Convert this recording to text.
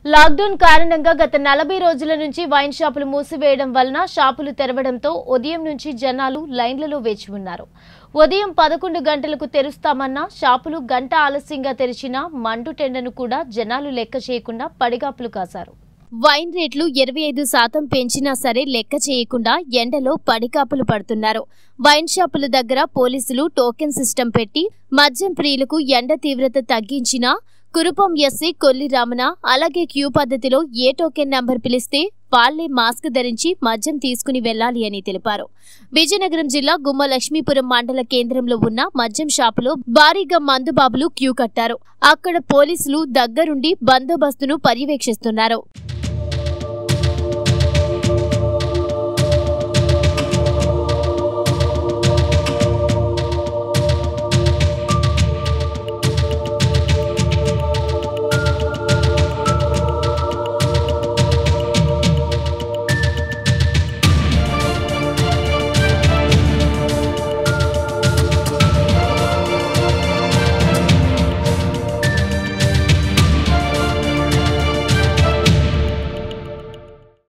lockdown కారణంగా గత నలభై రోజుల నుంచి వైన్ షాపులు మూసివేయడం వలన షాపులు తెరవడంతో ఉదయం నుంచి జనాలు లైన్లలో వేచి ఉన్నారు ఉదయం పదకొండు గంటలకు తెరుస్తామన్న షాపులు గంట ఆలస్యంగా తెరిచిన మండు టెండను కూడా జనాలు లెక్క చేయకుండా పడిగాపులు కాశారు వైన్ రేట్లు ఇరవై ఐదు శాతం పెంచినా సరే లెక్క చేయకుండా ఎండలో పడికాపులు పడుతున్నారు వైన్ షాపుల దగ్గర పోలీసులు టోకెన్ సిస్టం పెట్టి మద్యం ప్రియులకు ఎండ తీవ్రత తగ్గించినా కురుపం ఎస్సీ కొల్లి రామన అలాగే క్యూ పద్ధతిలో ఏ టోకెన్ నంబర్ పిలిస్తే వాళ్లే మాస్క్ ధరించి మద్యం తీసుకుని వెళ్లాలి అని తెలిపారు విజయనగరం జిల్లా గుమ్మ లక్ష్మీపురం మండల కేంద్రంలో ఉన్న మద్యం షాపులో భారీగా మందుబాబులు క్యూ కట్టారు అక్కడ పోలీసులు దగ్గరుండి బందోబస్తును పర్యవేక్షిస్తున్నారు